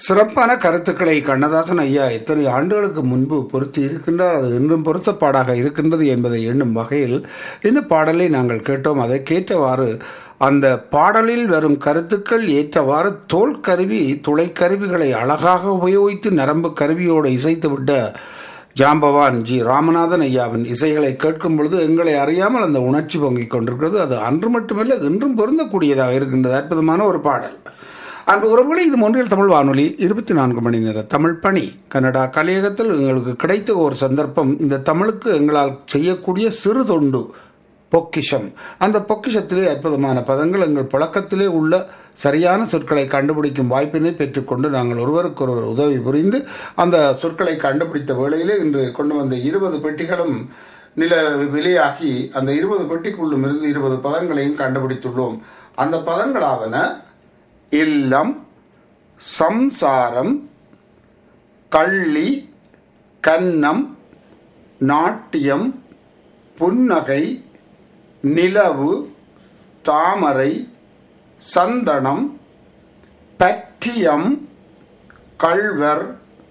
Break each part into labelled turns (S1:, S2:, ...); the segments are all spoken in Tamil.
S1: சிறப்பான கருத்துக்களை கண்ணதாசன் ஐயா எத்தனை ஆண்டுகளுக்கு முன்பு பொருத்தி இருக்கின்றார் அது இன்றும் பொருத்தப்பாடாக இருக்கின்றது என்பதை எண்ணும் வகையில் இந்த பாடலை நாங்கள் கேட்டோம் அதை கேட்டவாறு அந்த பாடலில் வரும் கருத்துக்கள் ஏற்றவாறு தோல் கருவி துளை கருவிகளை அழகாக உபயோகித்து நரம்பு கருவியோடு இசைத்துவிட்ட ஜாம்பவான் ஜி ராமநாதன் ஐயாவின் இசைகளை கேட்கும் பொழுது எங்களை அறியாமல் அந்த உணர்ச்சி பொங்கிக் கொண்டிருக்கிறது அது அன்று மட்டுமல்ல இன்றும் பொருந்தக்கூடியதாக இருக்கின்றது அற்புதமான ஒரு பாடல் அன்பு உறவுகளை இது ஒன்றில் தமிழ் வானொலி இருபத்தி நான்கு மணி நேர தமிழ் பணி கனடா கலையகத்தில் எங்களுக்கு கிடைத்த ஒரு சந்தர்ப்பம் இந்த தமிழுக்கு எங்களால் செய்யக்கூடிய சிறு தொண்டு பொக்கிஷம் அந்த பொக்கிஷத்திலே அற்புதமான பதங்கள் எங்கள் புழக்கத்திலே உள்ள சரியான சொற்களை கண்டுபிடிக்கும் வாய்ப்பினை பெற்றுக்கொண்டு நாங்கள் ஒருவருக்கொருவர் உதவி புரிந்து அந்த சொற்களை கண்டுபிடித்த வேளையிலே இன்று கொண்டு வந்த இருபது பெட்டிகளும் நில விலையாகி அந்த இருபது பெட்டிக்குள்ளும் இருந்து இருபது பதங்களையும் கண்டுபிடித்துள்ளோம் அந்த பதங்களாவன இல்லம் சம்சாரம் கள்ளி கன்னம் நாட்டியம் புன்னகை நிலவு தாமரை சந்தனம் பற்றியம் கள்வர்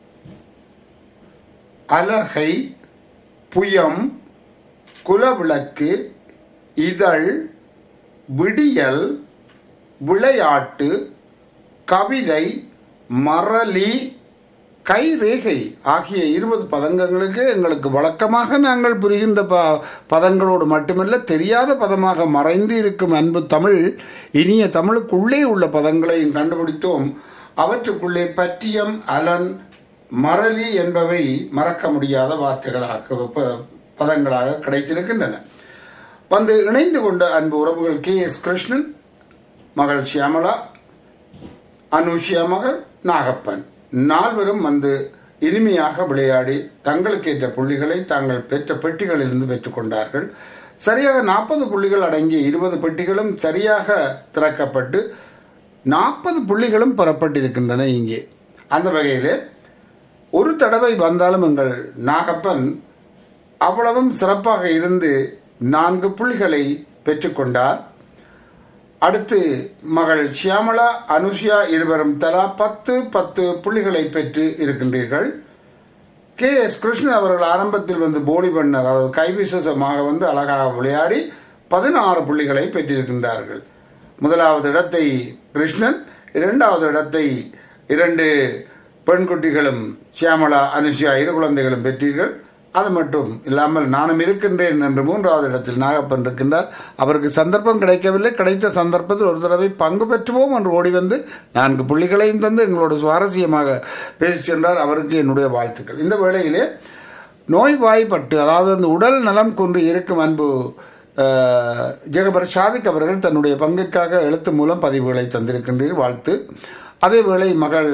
S1: அலகை புயம் குலவிளக்கு இதழ் விடியல் விளையாட்டு கவிதை மரளி கைரேகை ஆகிய இருபது பதங்களுக்கு எங்களுக்கு வழக்கமாக நாங்கள் புரிகின்ற ப பதங்களோடு மட்டுமல்ல தெரியாத பதமாக மறைந்து இருக்கும் அன்பு தமிழ் இனிய தமிழுக்குள்ளே உள்ள பதங்களையும் கண்டுபிடித்தோம் அவற்றுக்குள்ளே பற்றியம் அலன் மரளி என்பவை மறக்க முடியாத வார்த்தைகளாக பதங்களாக கிடைத்திருக்கின்றன வந்து இணைந்து கொண்ட அன்பு உறவுகள் கே எஸ் கிருஷ்ணன் மகள் ஷியாமலா அனுஷியா மகள் நாகப்பன் நால்வரும் வந்து இனிமையாக விளையாடி தங்களுக்கேற்ற புள்ளிகளை தாங்கள் பெற்ற பெட்டிகளிலிருந்து பெற்றுக்கொண்டார்கள் சரியாக நாற்பது புள்ளிகள் அடங்கிய இருபது பெட்டிகளும் சரியாக திறக்கப்பட்டு நாற்பது புள்ளிகளும் பெறப்பட்டிருக்கின்றன இங்கே அந்த வகையில் ஒரு தடவை வந்தாலும் எங்கள் நாகப்பன் அவ்வளவும் சிறப்பாக இருந்து நான்கு புள்ளிகளை பெற்றுக்கொண்டார் அடுத்து மகள் ஷியாமலா அனுஷியா இருவரும் தலா பத்து பத்து புள்ளிகளை பெற்று இருக்கின்றீர்கள் கே எஸ் கிருஷ்ணன் அவர்கள் ஆரம்பத்தில் வந்து போலி பண்ணர் அதாவது கைவிசேஷமாக வந்து அழகாக விளையாடி பதினாறு புள்ளிகளை பெற்றிருக்கின்றார்கள் முதலாவது இடத்தை கிருஷ்ணன் இரண்டாவது இடத்தை இரண்டு பெண்குட்டிகளும் ஷியாமலா அனுஷியா இரு குழந்தைகளும் பெற்றீர்கள் அது மட்டும் இல்லாமல் நானும் இருக்கின்றேன் என்று மூன்றாவது இடத்தில் நாகப்பன் இருக்கின்றார் அவருக்கு சந்தர்ப்பம் கிடைக்கவில்லை கிடைத்த சந்தர்ப்பத்தில் ஒரு தடவை பங்கு பெற்றுவோம் என்று ஓடி வந்து நான்கு புள்ளிகளையும் தந்து எங்களோட சுவாரஸ்யமாக பேசி சென்றார் அவருக்கு என்னுடைய வாழ்த்துக்கள் இந்த வேளையிலே நோய்வாய்ப்பட்டு அதாவது அந்த உடல் நலம் கொண்டு இருக்கும் அன்பு ஜெகபர் ஷாதிக் அவர்கள் தன்னுடைய பங்கிற்காக எழுத்து மூலம் பதிவுகளை தந்திருக்கின்றீர் வாழ்த்து அதேவேளை மகள்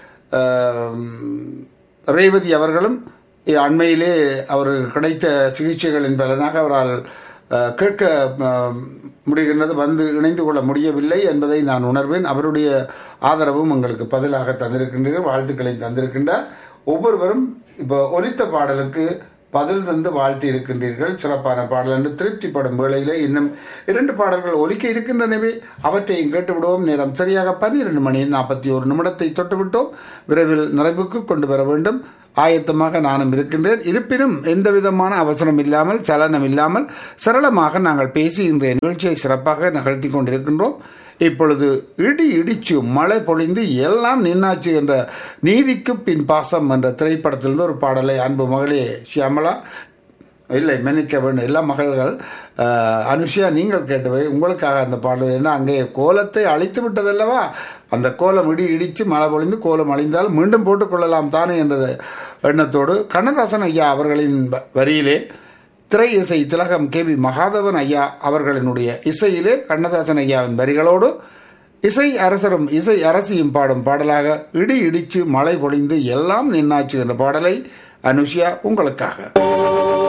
S1: ரேவதி அவர்களும் அண்மையிலே அவர் கிடைத்த சிகிச்சைகளின் பலனாக அவரால் கேட்க முடிகின்றது வந்து இணைந்து கொள்ள முடியவில்லை என்பதை நான் உணர்வேன் அவருடைய ஆதரவும் உங்களுக்கு பதிலாக தந்திருக்கின்றீர்கள் வாழ்த்துக்களை தந்திருக்கின்றார் ஒவ்வொருவரும் இப்போ ஒலித்த பாடலுக்கு பதில் தந்து வாழ்த்தி இருக்கின்றீர்கள் சிறப்பான பாடல் என்று திருப்திப்படும் வேளையிலே இன்னும் இரண்டு பாடல்கள் ஒலிக்க இருக்கின்றனவே அவற்றையும் கேட்டுவிடுவோம் நேரம் சரியாக பன்னிரண்டு மணி நாற்பத்தி ஒரு நிமிடத்தை தொட்டுவிட்டோம் விரைவில் நிறைவுக்கு கொண்டு வர வேண்டும் ஆயத்தமாக நானும் இருக்கின்றேன் இருப்பினும் எந்த விதமான அவசரம் இல்லாமல் சலனம் இல்லாமல் சரளமாக நாங்கள் பேசி இன்றைய நிகழ்ச்சியை சிறப்பாக நிகழ்த்தி கொண்டிருக்கின்றோம் இப்பொழுது இடி இடிச்சு மழை பொழிந்து எல்லாம் நின்னாச்சு என்ற நீதிக்கு பின் பாசம் என்ற திரைப்படத்திலிருந்து ஒரு பாடலை அன்பு மகளே ஷியாமலா இல்லை மன்னிக்க வேண்டும் எல்லா மகள்கள் அனுஷியா நீங்கள் கேட்டவை உங்களுக்காக அந்த பாடல் ஏன்னா அங்கே கோலத்தை அழித்து விட்டதல்லவா அந்த கோலம் இடி இடித்து மழை பொழிந்து கோலம் அழிந்தால் மீண்டும் போட்டுக்கொள்ளலாம் தானே என்ற எண்ணத்தோடு கண்ணதாசன் ஐயா அவர்களின் வரியிலே திரை இசை திலகம் கே வி மகாதவன் ஐயா அவர்களினுடைய இசையிலே கண்ணதாசன் ஐயாவின் வரிகளோடு இசை அரசரும் இசை அரசியும் பாடும் பாடலாக இடி இடிச்சு மழை பொழிந்து எல்லாம் நின்னாச்சு என்ற பாடலை அனுஷியா உங்களுக்காக